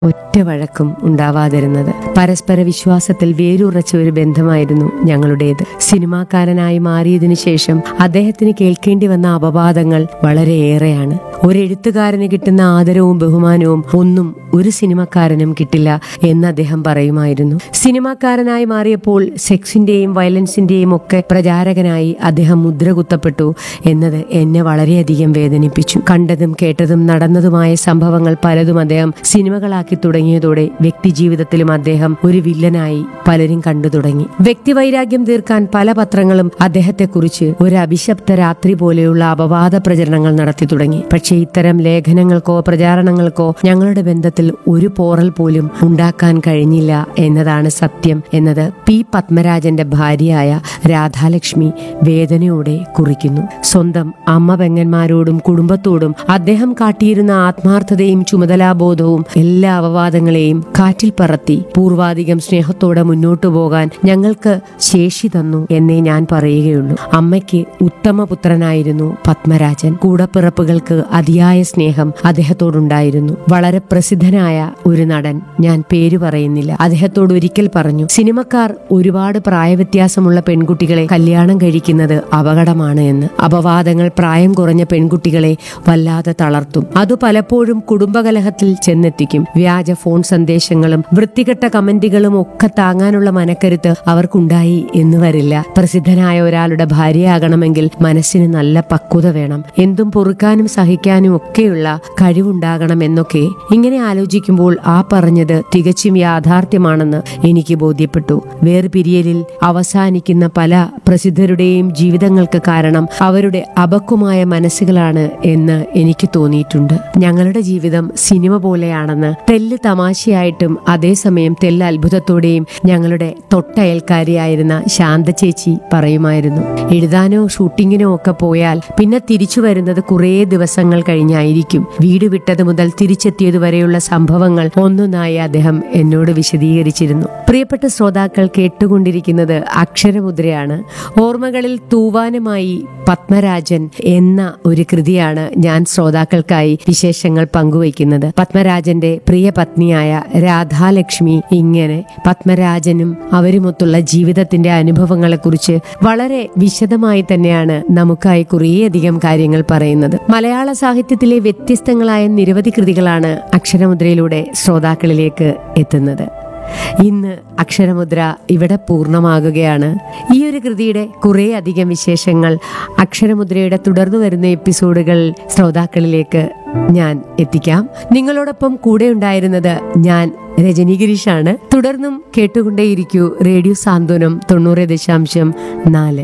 ഒറ്റ വഴക്കും ഉണ്ടാവാതിരുന്നത് പരസ്പര വിശ്വാസത്തിൽ വേരുറച്ച ഒരു ബന്ധമായിരുന്നു ഞങ്ങളുടേത് സിനിമാക്കാരനായി മാറിയതിനു ശേഷം അദ്ദേഹത്തിന് കേൾക്കേണ്ടി വന്ന അപവാദങ്ങൾ വളരെയേറെയാണ് ഒരു എഴുത്തുകാരന് കിട്ടുന്ന ആദരവും ബഹുമാനവും ഒന്നും ഒരു സിനിമക്കാരനും കിട്ടില്ല എന്ന് അദ്ദേഹം പറയുമായിരുന്നു സിനിമാക്കാരനായി മാറിയപ്പോൾ സെക്സിന്റെയും വയലൻസിന്റെയും ഒക്കെ പ്രചാരകനായി അദ്ദേഹം മുദ്ര കുത്തപ്പെട്ടു എന്നത് എന്നെ വളരെയധികം വേദനിപ്പിച്ചു കണ്ടതും കേട്ടതും നടന്നതുമായ സംഭവങ്ങൾ പലതും അദ്ദേഹം സിനിമകളാക്കി തുടങ്ങിയതോടെ വ്യക്തിജീവിതത്തിലും അദ്ദേഹം ഒരു വില്ലനായി പലരും കണ്ടു തുടങ്ങി വ്യക്തിവൈരാഗ്യം തീർക്കാൻ പല പത്രങ്ങളും അദ്ദേഹത്തെക്കുറിച്ച് ഒരു അഭിശപ്ത രാത്രി പോലെയുള്ള അപവാദ പ്രചരണങ്ങൾ നടത്തി തുടങ്ങി പക്ഷേ ഇത്തരം ലേഖനങ്ങൾക്കോ പ്രചാരണങ്ങൾക്കോ ഞങ്ങളുടെ ബന്ധത്തിൽ ഒരു പോറൽ പോലും ഉണ്ടാക്കാൻ കഴിഞ്ഞില്ല എന്നതാണ് സത്യം എന്നത് പി പത്മരാജന്റെ ഭാര്യയായ രാധാലക്ഷ്മി വേദനയോടെ കുറിക്കുന്നു സ്വന്തം അമ്മ പെങ്ങന്മാരോടും കുടുംബത്തോടും അദ്ദേഹം കാട്ടിയിരുന്ന ആത്മാർത്ഥതയും ചുമതലാബോധവും എല്ലാ അപവാദങ്ങളെയും കാറ്റിൽ പറത്തി പൂർവാധികം സ്നേഹത്തോടെ മുന്നോട്ടു പോകാൻ ഞങ്ങൾക്ക് ശേഷി തന്നു എന്നേ ഞാൻ പറയുകയുള്ളൂ അമ്മയ്ക്ക് ഉത്തമ പുത്രനായിരുന്നു പത്മരാജൻ കൂടപ്പിറപ്പുകൾക്ക് അതിയായ സ്നേഹം അദ്ദേഹത്തോടുണ്ടായിരുന്നു വളരെ പ്രസിദ്ധനായ ഒരു നടൻ ഞാൻ പേര് പറയുന്നില്ല അദ്ദേഹത്തോട് ഒരിക്കൽ പറഞ്ഞു സിനിമക്കാർ ഒരുപാട് പ്രായവ്യത്യാസമുള്ള പെൺകുട്ടികളെ കല്യാണം കഴിക്കുന്നത് അപകടമാണ് എന്ന് അപവാദങ്ങൾ പ്രായം കുറഞ്ഞ പെൺകുട്ടികളെ വല്ലാതെ തളർത്തും അത് പലപ്പോഴും കുടുംബകലഹത്തിൽ ചെന്നെത്തിക്കും വ്യാജ ഫോൺ സന്ദേശങ്ങളും വൃത്തികെട്ട കമന്റുകളും ഒക്കെ താങ്ങാനുള്ള മനക്കരുത്ത് അവർക്കുണ്ടായി എന്ന് വരില്ല പ്രസിദ്ധനായ ഒരാളുടെ ഭാര്യയാകണമെങ്കിൽ മനസ്സിന് നല്ല പക്വത വേണം എന്തും പൊറുക്കാനും സഹിക്കാനും ഒക്കെയുള്ള കഴിവുണ്ടാകണം എന്നൊക്കെ ഇങ്ങനെ ആലോചിക്കുമ്പോൾ ആ പറഞ്ഞത് തികച്ചും യാഥാർത്ഥ്യമാണെന്ന് എനിക്ക് ബോധ്യപ്പെട്ടു വേർപിരിയലിൽ അവസാനിക്കുന്ന പല പ്രസിദ്ധരുടെയും ജീവിതങ്ങൾക്ക് കാരണം അവരുടെ അപക്വമായ മനസ്സുകളാണ് എന്ന് എനിക്ക് തോന്നിയിട്ടുണ്ട് ഞങ്ങളുടെ ജീവിതം സിനിമ പോലെയാണെന്ന് തെല്ല് തമാശയായിട്ടും അതേസമയം തെല്ല് അത്ഭുതത്തോടെയും ഞങ്ങളുടെ തൊട്ടയൽക്കാരിയായിരുന്ന ശാന്ത ചേച്ചി പറയുമായിരുന്നു എഴുതാനോ ഷൂട്ടിങ്ങിനോ ഒക്കെ പോയാൽ പിന്നെ തിരിച്ചു വരുന്നത് കുറേ ദിവസങ്ങൾ കഴിഞ്ഞായിരിക്കും വീട് വിട്ടത് മുതൽ തിരിച്ചെത്തിയത് വരെയുള്ള സംഭവങ്ങൾ ഒന്നൊന്നായി അദ്ദേഹം എന്നോട് വിശദീകരിച്ചിരുന്നു പ്രിയപ്പെട്ട ശ്രോതാക്കൾ കേട്ടുകൊണ്ടിരിക്കുന്നത് അക്ഷരമുദ്രയാണ് ഓർമ്മകളിൽ തൂവാനുമായി പത്മരാജൻ എന്ന ഒരു കൃതിയാണ് ഞാൻ ശ്രോതാക്കൾക്കായി വിശേഷങ്ങൾ പങ്കുവയ്ക്കുന്നത് പത്മരാജന്റെ പ്രിയ പത്നിയായ രാധാലക്ഷ്മി ഇങ്ങനെ പത്മരാജനും അവരുമൊത്തുള്ള ജീവിതത്തിന്റെ അനുഭവങ്ങളെക്കുറിച്ച് വളരെ വിശദമായി തന്നെയാണ് നമുക്കായി കുറേയധികം കാര്യങ്ങൾ പറയുന്നത് മലയാള സാഹിത്യത്തിലെ വ്യത്യസ്തങ്ങളായ നിരവധി കൃതികളാണ് അക്ഷരമുദ്രയിലൂടെ ശ്രോതാക്കളിലേക്ക് എത്തുന്നത് ഇന്ന് അക്ഷരമുദ്ര ഇവിടെ പൂർണ്ണമാകുകയാണ് ഈ ഒരു കൃതിയുടെ കുറേ അധികം വിശേഷങ്ങൾ അക്ഷരമുദ്രയുടെ തുടർന്നു വരുന്ന എപ്പിസോഡുകൾ ശ്രോതാക്കളിലേക്ക് ഞാൻ എത്തിക്കാം നിങ്ങളോടൊപ്പം കൂടെ ഉണ്ടായിരുന്നത് ഞാൻ രജനി ഗിരീഷാണ് തുടർന്നും കേട്ടുകൊണ്ടേയിരിക്കൂ റേഡിയോ സാന്ത്വനം തൊണ്ണൂറ് ദശാംശം നാല്